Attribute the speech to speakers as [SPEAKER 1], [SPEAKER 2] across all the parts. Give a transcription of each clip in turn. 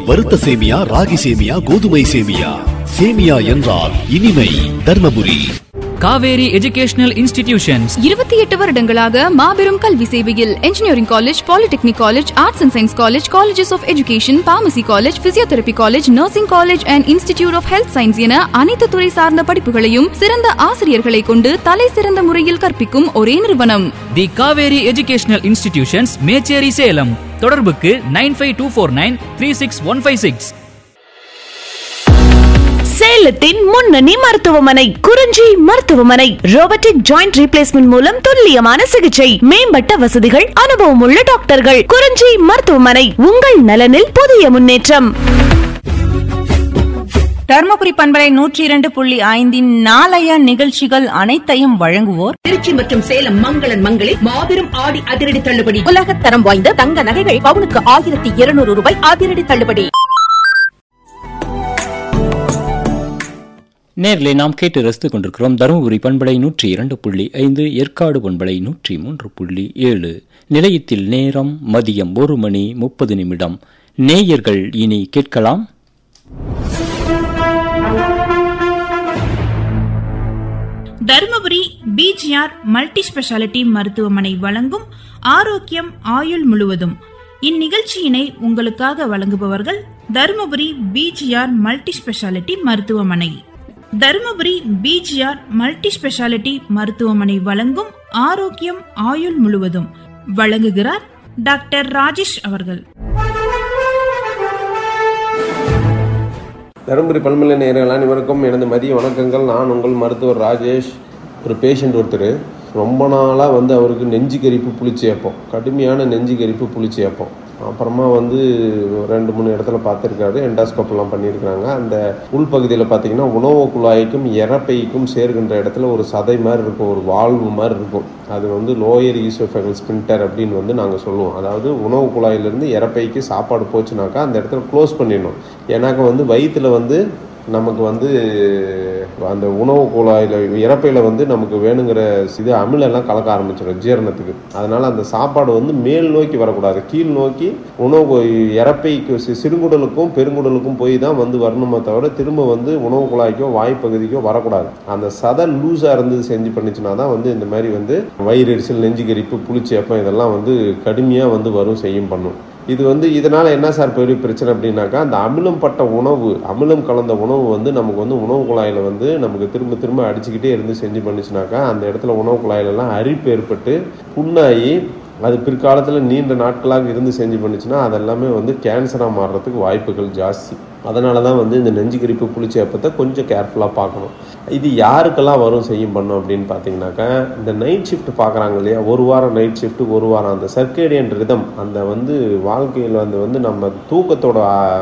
[SPEAKER 1] வறுத்த சேமியா ராகி சேமியா கோதுமை சேமியா சேமியா என்றால் இனிமை தர்மபுரி
[SPEAKER 2] காவேரி எஜுகேஷனல் இன்ஸ்டிடியூஷன்ஸ்
[SPEAKER 3] இருபத்தி எட்டு வருடங்களாக மாபெரும் கல்வி சேவையில் engineering college polytechnic college arts and science college colleges of education pharmacy college physiotherapy college nursing college and institute of health science என அனைத்து துறை சார்ந்த படிப்புகளையும் சிறந்த ஆசிரியர்களை கொண்டு தலை சிறந்த முறையில் கற்பிக்கும் ஒரே நிறுவனம்
[SPEAKER 2] the Kaveri educational institutions Mecheri Salem தொடர்புக்கு nine five two four nine three six one five six
[SPEAKER 4] சேலத்தின் முன்னணி மருத்துவமனை குறிஞ்சி மருத்துவமனை ரோபோட்டிக் ஜாயிண்ட் ரீப்ளேஸ்மெண்ட் மூலம் துல்லியமான சிகிச்சை மேம்பட்ட வசதிகள் அனுபவமுள்ள டாக்டர்கள் குறிஞ்சி மருத்துவமனை உங்கள் நலனில் புதிய முன்னேற்றம்
[SPEAKER 5] தர்மபுரி பண்பலை நூற்றி இரண்டு புள்ளி ஐந்தின் நாளைய நிகழ்ச்சிகள் அனைத்தையும் வழங்குவோர்
[SPEAKER 6] திருச்சி மற்றும் சேலம் மங்களன் மங்களில் மாபெரும் ஆடி அதிரடி தள்ளுபடி
[SPEAKER 7] உலகத் தரம் வாய்ந்த தங்க நகைகள் பவுனுக்கு ஆயிரத்தி இருநூறு ரூபாய் அதிரடி தள்ளுபடி
[SPEAKER 8] நேரிலே நாம் கேட்டு ரசித்துக் கொண்டிருக்கிறோம் தருமபுரி பண்பலை நூற்றி இரண்டு புள்ளி ஐந்து ஏற்காடு பண்பலை நூற்றி மூன்று புள்ளி ஏழு நிலையத்தில் நேரம் மதியம் ஒரு மணி முப்பது நிமிடம் நேயர்கள் இனி கேட்கலாம்
[SPEAKER 9] தருமபுரி பிஜிஆர் மல்டி ஸ்பெஷாலிட்டி மருத்துவமனை வழங்கும் ஆரோக்கியம் ஆயுள் முழுவதும் இந்நிகழ்ச்சியினை உங்களுக்காக வழங்குபவர்கள் தருமபுரி பிஜிஆர் மல்டி ஸ்பெஷாலிட்டி மருத்துவமனை தருமபுரி பிஜிஆர் மல்டி ஸ்பெஷாலிட்டி மருத்துவமனை வழங்கும் ஆரோக்கியம் ஆயுள் முழுவதும் வழங்குகிறார் டாக்டர் ராஜேஷ் அவர்கள்
[SPEAKER 10] தருமபுரி பல்மலை நேயர்கள் அனைவருக்கும் எனது மதிய வணக்கங்கள் நான் உங்கள் மருத்துவர் ராஜேஷ் ஒரு பேஷண்ட் ஒருத்தர் ரொம்ப நாளாக வந்து அவருக்கு நெஞ்சு கரிப்பு புளிச்சி ஏப்பம் கடுமையான நெஞ்சு கரிப்பு புளிச்சி ஏப்பம் அப்புறமா வந்து ரெண்டு மூணு இடத்துல பார்த்துருக்காரு எண்டாஸ்கோப்லாம் பண்ணியிருக்கிறாங்க அந்த உள்பகுதியில் பார்த்தீங்கன்னா உணவு குழாய்க்கும் இறப்பைக்கும் சேர்கின்ற இடத்துல ஒரு சதை மாதிரி இருக்கும் ஒரு வால்வு மாதிரி இருக்கும் அது வந்து லோயர் ஈசோஃபெகல் ஸ்பின்டர் அப்படின்னு வந்து நாங்கள் சொல்லுவோம் அதாவது உணவு குழாயிலிருந்து இறப்பைக்கு சாப்பாடு போச்சுனாக்கா அந்த இடத்துல க்ளோஸ் பண்ணிடணும் ஏன்னாக்கா வந்து வயிற்றில் வந்து நமக்கு வந்து அந்த உணவு குழாயில் இறப்பையில் வந்து நமக்கு வேணுங்கிற இது அமிலெல்லாம் கலக்க ஆரம்பிச்சிடும் ஜீரணத்துக்கு அதனால் அந்த சாப்பாடு வந்து மேல் நோக்கி வரக்கூடாது கீழ் நோக்கி உணவு இறப்பைக்கு சி- சிறுகுடலுக்கும் பெருங்குடலுக்கும் போய் தான் வந்து வரணுமே தவிர திரும்ப வந்து உணவு குழாய்க்கோ வாய்ப்பகுதிக்கோ வரக்கூடாது அந்த சதை லூஸாக இருந்து செஞ்சு பண்ணிச்சுனா தான் வந்து இந்த மாதிரி வந்து வயிறு எரிச்சல் நெஞ்சு கரிப்பு புளிச்சேப்பம் இதெல்லாம் வந்து கடுமையாக வந்து வரும் செய்யும் பண்ணும் இது வந்து இதனால என்ன சார் பெரிய பிரச்சனை அப்படின்னாக்கா அந்த அமிலம் பட்ட உணவு அமிலம் கலந்த உணவு வந்து நமக்கு வந்து உணவு குழாயில் வந்து நமக்கு திரும்ப திரும்ப அடிச்சுக்கிட்டே இருந்து செஞ்சு பண்ணிச்சுனாக்கா அந்த இடத்துல உணவு குழாயிலெல்லாம் அரிப்பு ஏற்பட்டு புண்ணாகி அது பிற்காலத்தில் நீண்ட நாட்களாக இருந்து செஞ்சு பண்ணுச்சுன்னா அதெல்லாமே வந்து கேன்சராக மாறுறதுக்கு வாய்ப்புகள் ஜாஸ்தி அதனால தான் வந்து இந்த நெஞ்சு கரிப்பு புளிச்சி அப்பத்தை கொஞ்சம் கேர்ஃபுல்லாக பார்க்கணும் இது யாருக்கெல்லாம் வரும் செய்யும் பண்ணும் அப்படின்னு பார்த்தீங்கன்னாக்கா இந்த நைட் ஷிஃப்ட் பார்க்குறாங்க இல்லையா ஒரு வாரம் நைட் ஷிஃப்ட் ஒரு வாரம் அந்த சர்க்கேடியன் ரிதம் அந்த வந்து வாழ்க்கையில் வந்து வந்து நம்ம தூக்கத்தோட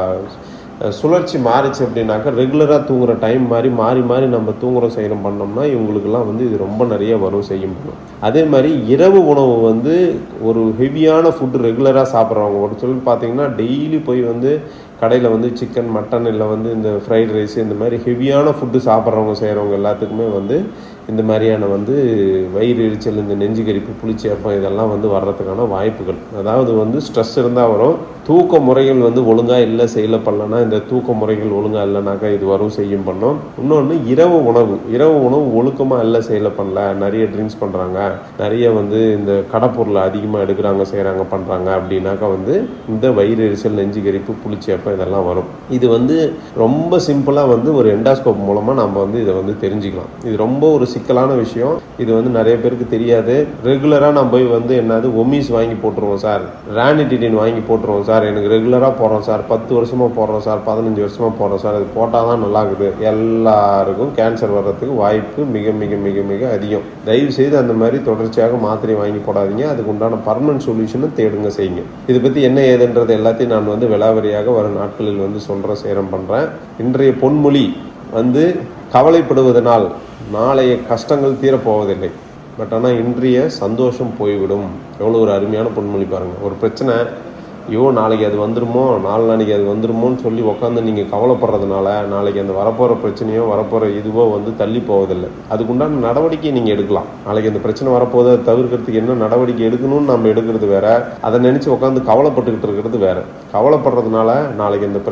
[SPEAKER 10] ஆ, சுழற்சி மாறிச்சு அப்படின்னாக்கா ரெகுலராக தூங்குற டைம் மாதிரி மாறி மாறி நம்ம தூங்குறோம் செய்கிறோம் பண்ணோம்னா இவங்களுக்கெல்லாம் வந்து இது ரொம்ப நிறைய வரும் செய்யும் பண்ணும் அதே மாதிரி இரவு உணவு வந்து ஒரு ஹெவியான ஃபுட்டு ரெகுலராக சாப்பிட்றவங்க ஒரு சொல்லி பார்த்தீங்கன்னா டெய்லி போய் வந்து கடையில் வந்து சிக்கன் மட்டன் இல்லை வந்து இந்த ஃப்ரைட் ரைஸ் இந்த மாதிரி ஹெவியான ஃபுட்டு சாப்பிட்றவங்க செய்கிறவங்க எல்லாத்துக்குமே வந்து இந்த மாதிரியான வந்து வயிறு எரிச்சல் இந்த நெஞ்சு கரிப்பு புளிச்சேப்பம் இதெல்லாம் வந்து வர்றதுக்கான வாய்ப்புகள் அதாவது வந்து ஸ்ட்ரெஸ் இருந்தால் வரும் தூக்க முறைகள் வந்து ஒழுங்காக இல்லை செய்யல பண்ணலன்னா இந்த தூக்க முறைகள் ஒழுங்காக இல்லைனாக்கா இது வரும் செய்யும் பண்ணோம் இன்னொன்று இரவு உணவு இரவு உணவு ஒழுக்கமாக இல்லை செய்யல பண்ணல நிறைய ட்ரிங்க்ஸ் பண்ணுறாங்க நிறைய வந்து இந்த கடப்பொருளை அதிகமாக எடுக்கிறாங்க செய்கிறாங்க பண்ணுறாங்க அப்படின்னாக்கா வந்து இந்த வயிறு எரிச்சல் நெஞ்சு கரிப்பு புளிச்சேப்பம் இதெல்லாம் வரும் இது வந்து ரொம்ப சிம்பிளாக வந்து ஒரு எண்டாஸ்கோப் மூலமாக நம்ம வந்து இதை வந்து தெரிஞ்சுக்கலாம் இது ரொம்ப ஒரு சிக்கலான விஷயம் இது வந்து நிறைய பேருக்கு தெரியாது ரெகுலராக நம்ம போய் வந்து என்னது ஒமிஸ் வாங்கி போட்டுருவோம் சார் ரானிடிடின் வாங்கி போட்டுருவோம் சார் எனக்கு ரெகுலராக போடுறோம் சார் பத்து வருஷமாக போடுறோம் சார் பதினஞ்சு வருஷமாக போடுறோம் சார் அது போட்டால் தான் நல்லா இருக்குது எல்லாருக்கும் கேன்சர் வர்றதுக்கு வாய்ப்பு மிக மிக மிக மிக அதிகம் தயவு செய்து அந்த மாதிரி தொடர்ச்சியாக மாத்திரை வாங்கி போடாதீங்க அதுக்கு உண்டான பர்மனன்ட் சொல்யூஷனும் தேடுங்க செய்யுங்க இதை பற்றி என்ன ஏதுன்றது எல்லாத்தையும் நான் வந்து விலாவரியாக வரும் நாட்களில் வந்து சொல்கிறேன் சேரம் பண்ணுறேன் இன்றைய பொன்மொழி வந்து கவலைப்படுவதனால் நாளைய கஷ்டங்கள் தீரப்போவதில்லை பட் ஆனால் இன்றைய சந்தோஷம் போய்விடும் எவ்வளோ ஒரு அருமையான பொன்மொழி பாருங்கள் ஒரு பிரச்சனை ஐயோ நாளைக்கு அது வந்துருமோ நாலு நாளைக்கு அது வந்துருமோன்னு சொல்லி உட்காந்து நீங்கள் கவலைப்படுறதுனால நாளைக்கு அந்த வரப்போகிற பிரச்சனையோ வரப்போகிற இதுவோ வந்து தள்ளி போவதில்லை அதுக்குண்டான நடவடிக்கை நீங்கள் எடுக்கலாம் நாளைக்கு அந்த பிரச்சனை வரப்போதை தவிர்க்கிறதுக்கு என்ன நடவடிக்கை எடுக்கணும்னு நம்ம எடுக்கிறது வேற அதை நினச்சி உட்காந்து கவலைப்பட்டுக்கிட்டு இருக்கிறது வேற கவலைப்படுறதுனால நாளைக்கு அந்த